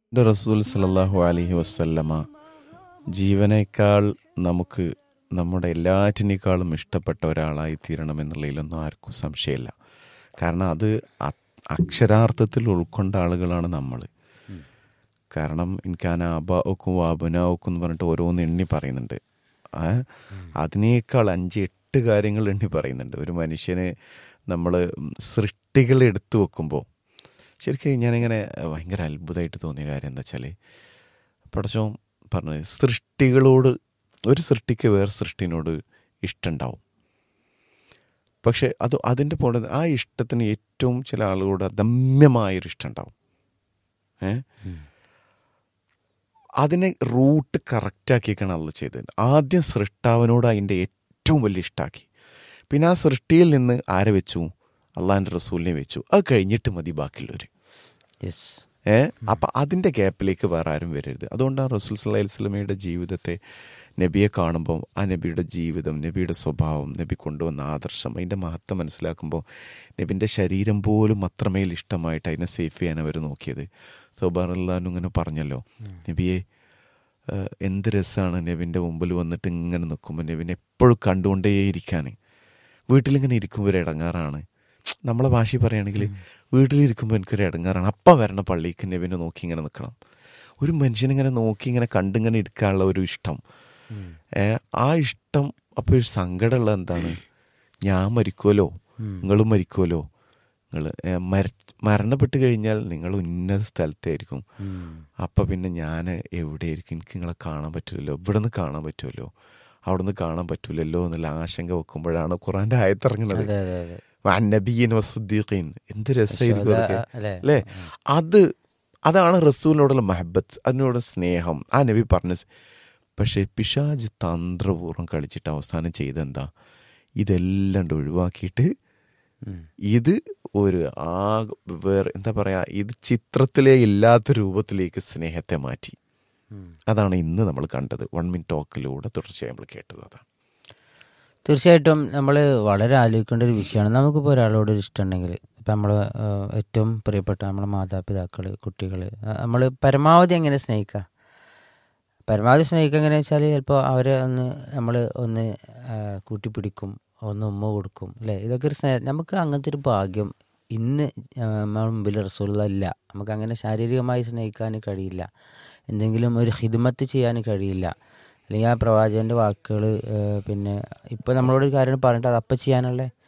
എൻ്റെ റസൂൽ സലല്ലാഹു അലഹി വസ്ല്ലമ ജീവനേക്കാൾ നമുക്ക് നമ്മുടെ എല്ലാറ്റിനേക്കാളും ഇഷ്ടപ്പെട്ട ഒരാളായി തീരണം എന്നുള്ളതിലൊന്നും ആർക്കും സംശയമില്ല കാരണം അത് അ- അക്ഷരാർത്ഥത്തിൽ ഉൾക്കൊണ്ട ആളുകളാണ് നമ്മൾ കാരണം എനിക്കാന അബാക്കും വാബനാക്കും എന്ന് പറഞ്ഞിട്ട് ഓരോന്ന് എണ്ണി പറയുന്നുണ്ട് ആ, അതിനേക്കാൾ അഞ്ച് എട്ട് കാര്യങ്ങൾ എണ്ണി പറയുന്നുണ്ട് ഒരു മനുഷ്യന് നമ്മൾ സൃഷ്ടികൾ എടുത്തു വെക്കുമ്പോൾ ശരിക്കും ഞാനിങ്ങനെ ഭയങ്കര അത്ഭുതമായിട്ട് തോന്നിയ കാര്യം എന്താ വെച്ചാൽ പടച്ചോ പറഞ്ഞത് സൃഷ്ടികളോട് ഒരു സൃഷ്ടിക്ക് വേറെ സൃഷ്ടിനോട് ഇഷ്ടമുണ്ടാവും പക്ഷെ അത് അതിൻ്റെ പോലെ ആ ഇഷ്ടത്തിന് ഏറ്റവും ചില ആളുകളോട് അദമ്യമായൊരു ഇഷ്ടം ഉണ്ടാവും ഏ അതിനെ റൂട്ട് കറക്റ്റാക്കിയൊക്കെയാണ് അള്ള ചെയ്തത് ആദ്യം സൃഷ്ടാവിനോട് അതിൻ്റെ ഏറ്റവും വലിയ ഇഷ്ടമാക്കി പിന്നെ ആ സൃഷ്ടിയിൽ നിന്ന് ആരെ വെച്ചു അള്ളാഹിൻ്റെ റസൂലിനെ വെച്ചു അത് കഴിഞ്ഞിട്ട് മതി ബാക്കിയുള്ളവർ യെസ് ഏ അപ്പം അതിൻ്റെ ഗ്യാപ്പിലേക്ക് വേറെ ആരും വരരുത് അതുകൊണ്ടാണ് റസൂൽ സല്ലല്ലാഹു അലൈഹി വസല്ലമയുടെ ജീവിതത്തെ നബിയെ കാണുമ്പോൾ ആ നബിയുടെ ജീവിതം നബിയുടെ സ്വഭാവം നബി കൊണ്ടുവന്ന ആദർശം അതിൻ്റെ മഹത്വം മനസ്സിലാക്കുമ്പോൾ നബിൻ്റെ ശരീരം പോലും അത്രമേൽ ഇഷ്ടമായിട്ട് അതിനെ സേഫ് ചെയ്യാൻ അവർ നോക്കിയത് സൗബാറല്ലാനും ഇങ്ങനെ പറഞ്ഞല്ലോ നബിയെ ഏഹ്, എന്ത് രസമാണ് നബിൻ്റെ മുമ്പിൽ വന്നിട്ട് ഇങ്ങനെ നിൽക്കുമ്പോൾ നബിനെ എപ്പോഴും കണ്ടുകൊണ്ടേയിരിക്കാൻ വീട്ടിലിങ്ങനെ ഇരിക്കുമ്പോൾ ഒരു ഇടങ്ങാറാണ് നമ്മളെ ഭാഷയിൽ പറയുകയാണെങ്കിൽ വീട്ടിലിരിക്കുമ്പോൾ എനിക്കൊരു ഇടങ്ങാറാണ് അപ്പം വരണ പള്ളിക്ക് നബിനെ നോക്കി ഇങ്ങനെ നിൽക്കണം ഒരു മനുഷ്യനിങ്ങനെ നോക്കി ഇങ്ങനെ കണ്ടിങ്ങനെ ഇരിക്കാനുള്ള ഒരു ഇഷ്ടം ഏ, ആ ഇഷ്ടം അപ്പോൾ ഒരു സങ്കടമുള്ള എന്താണ് ഞാൻ മരിക്കുമല്ലോ നിങ്ങളും മരിക്കുമല്ലോ നിങ്ങൾ മര മരണപ്പെട്ട് കഴിഞ്ഞാൽ നിങ്ങൾ ഉന്നത സ്ഥലത്തായിരിക്കും അപ്പം പിന്നെ ഞാൻ എവിടെയായിരിക്കും എനിക്ക് നിങ്ങളെ കാണാൻ പറ്റില്ലല്ലോ ഇവിടെ നിന്ന് കാണാൻ പറ്റുമല്ലോ അവിടെ നിന്ന് കാണാൻ പറ്റൂലല്ലോ എന്നുള്ള ആശങ്ക വെക്കുമ്പോഴാണ് ഖുറാന്റെ ആയത്തിറങ്ങുന്നത് അതെ അതെ അതെ നബിയൻ വസുദ്ദീഖീൻ എന്ത് രസമായിരിക്കും ശോധ, അതൊക്കെ അല്ലേ? അല്ലേ അത് അതാണ് റസൂലിനോടുള്ള മഹബത്ത് അതിനോട് സ്നേഹം ആ നബി പറഞ്ഞു പക്ഷേ പിശാജ് തന്ത്രപൂർവ്വം കളിച്ചിട്ട് അവസാനം ചെയ്തെന്താ ഇതെല്ലാം ണ്ട് ഒഴിവാക്കിയിട്ട് ഉം. ഇത് ഒരു ആ വേറെ എന്താ പറയാ ഇത് ചിത്രത്തിലേ ഇല്ലാത്ത രൂപത്തിലേക്ക് സ്നേഹത്തെ മാറ്റി ഉം. അതാണ് ഇന്ന് നമ്മൾ കണ്ടത് വൺ മിൻ ടോക്കിലൂടെ തുടർച്ചയായി നമ്മൾ കേട്ടത് അതാണ് തീർച്ചയായിട്ടും നമ്മൾ വളരെ ആലോചിക്കേണ്ട ഒരു വിഷയമാണ് നമുക്കിപ്പോൾ ഒരാളോട് ഒരു ഇഷ്ടമുണ്ടെങ്കിൽ ഇപ്പം നമ്മൾ ഏറ്റവും പ്രിയപ്പെട്ട നമ്മളെ മാതാപിതാക്കൾ കുട്ടികൾ നമ്മൾ പരമാവധി എങ്ങനെ സ്നേഹിക്കുക പരമാവധി സ്നേഹിക്കുക എങ്ങനെയാ വെച്ചാൽ ചിലപ്പോൾ അവരെ ഒന്ന് നമ്മൾ ഒന്ന് ആ, കൂട്ടിപ്പിടിക്കും ഒന്ന് ഉമ്മ കൊടുക്കും അല്ലേ ഇതൊക്കെ ഒരു സ്നേഹം നമുക്ക് അങ്ങനത്തെ ഒരു ഭാഗ്യം ഇന്ന് നമ്മുടെ മുമ്പിൽ റസൂള്ള ഇല്ല നമുക്ക് അങ്ങനെ ശാരീരികമായി സ്നേഹിക്കാൻ കഴിയില്ല എന്തെങ്കിലും ഒരു ഹിദ്മത്ത് ചെയ്യാൻ കഴിയില്ല അല്ലെങ്കിൽ ആ പ്രവാചകൻ്റെ വാക്കുകൾ പിന്നെ ഇപ്പോൾ നമ്മളോട് ഒരു കാര്യം പറഞ്ഞിട്ട് അത് അപ്പം ചെയ്യാനുള്ള